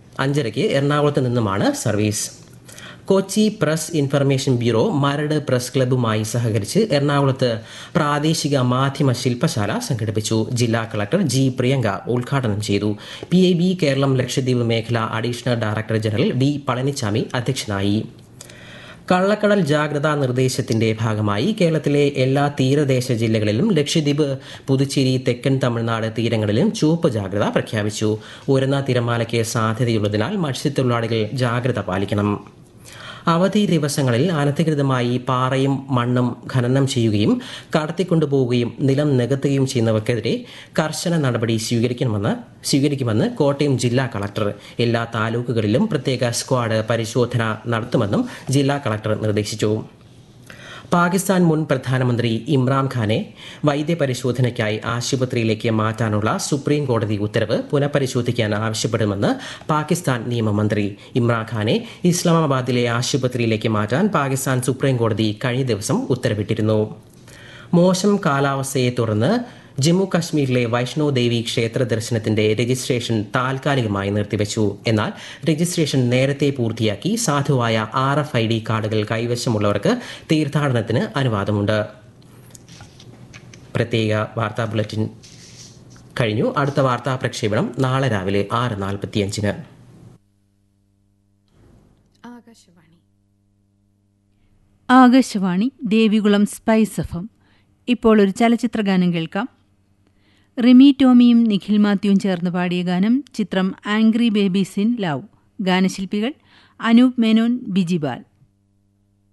അഞ്ചരയ്ക്ക് എറണാകുളത്ത് നിന്നുമാണ് service Kochi press information bureau Maradu press ക്ലബ്ബുമായി സഹകരിച്ച് എറണാകുളത്ത് പ്രാദേശിക മാധ്യമ ശില്പശാല സംഘടിപ്പിച്ചു ജില്ലാ കളക്ടർ ജി പ്രിയങ്ക ഉദ്ഘാടനം ചെയ്തു P I B Kerala Lakshadweep മേഖല additional director general V Palanichami അധ്യക്ഷനായി കള്ളക്കടൽ ജാഗ്രതാ നിർദ്ദേശത്തിന്റെ ഭാഗമായി കേരളത്തിലെ എല്ലാ തീരദേശ ജില്ലകളിലും ലക്ഷദ്വീപ് പുതുച്ചേരി തെക്കൻ തമിഴ്നാട് തീരങ്ങളിലും ചുവപ്പ് ജാഗ്രത പ്രഖ്യാപിച്ചു ഉയർന്ന തിരമാലയ്ക്ക് സാധ്യതയുള്ളതിനാൽ മത്സ്യത്തൊഴിലാളികൾ ജാഗ്രത പാലിക്കണം അവധി ദിവസങ്ങളിൽ അനധികൃതമായി പാറയും മണ്ണും ഖനനം ചെയ്യുകയും കടത്തിക്കൊണ്ടുപോവുകയും നിലം നികത്തുകയും ചെയ്യുന്നവർക്കെതിരെ കർശന നടപടി സ്വീകരിക്കണമെന്ന് സ്വീകരിക്കുമെന്ന് കോട്ടയം ജില്ലാ കളക്ടർ എല്ലാ താലൂക്കുകളിലും പ്രത്യേക സ്ക്വാഡ് പരിശോധന നടത്തുമെന്നും ജില്ലാ കളക്ടർ നിർദ്ദേശിച്ചു പാകിസ്ഥാൻ മുൻ പ്രധാനമന്ത്രി ഇമ്രാൻഖാനെ വൈദ്യപരിശോധനയ്ക്കായി ആശുപത്രിയിലേക്ക് മാറ്റാനുള്ള സുപ്രീം കോടതി ഉത്തരവ് പുനഃപരിശോധിക്കാൻ ആവശ്യപ്പെടുമെന്ന് പാകിസ്ഥാൻ നിയമമന്ത്രി ഇമ്രാൻഖാനെ ഇസ്ലാമാബാദിലെ ആശുപത്രിയിലേക്ക് മാറ്റാൻ പാകിസ്ഥാൻ സുപ്രീം കോടതി കഴിഞ്ഞ ദിവസം ഉത്തരവിട്ടിരുന്നു മോശം കാലാവസ്ഥയെ തുടർന്ന് ജമ്മു കാശ്മീരിലെ വൈഷ്ണോ ദേവി ക്ഷേത്ര ദർശനത്തിന്റെ രജിസ്ട്രേഷൻ താൽക്കാലികമായി നിർത്തിവച്ചു എന്നാൽ രജിസ്ട്രേഷൻ നേരത്തെ പൂർത്തിയാക്കി സാധുവായ ആർ എഫ് ഐ ഡി കാർഡുകൾ കൈവശമുള്ളവർക്ക് തീർത്ഥാടനത്തിന് അനുവാദമുണ്ട് പ്രത്യേക വാർത്താ ബുള്ളറ്റിൻ കഴിഞ്ഞു അടുത്ത വാർത്താ പ്രക്ഷേപണം നാളെ രാവിലെ ആറ് നാൽപ്പത്തിയഞ്ചിന് ആകാശവാണി ആകാശവാണി ദേവികുളം സ്പൈസ് എഫം ഇപ്പോൾ ഒരു ചലച്ചിത്ര ഗാനം കേൾക്കാം റിമി ടോമിയും നിഖിൽ മാത്യുവും ചേർന്ന് പാടിയ ഗാനം ചിത്രം ആംഗ്രി ബേബീസ് ഇൻ ലവ് ഗാനശില്പികൾ അനൂപ് മേനോൻ ബിജിബാൽ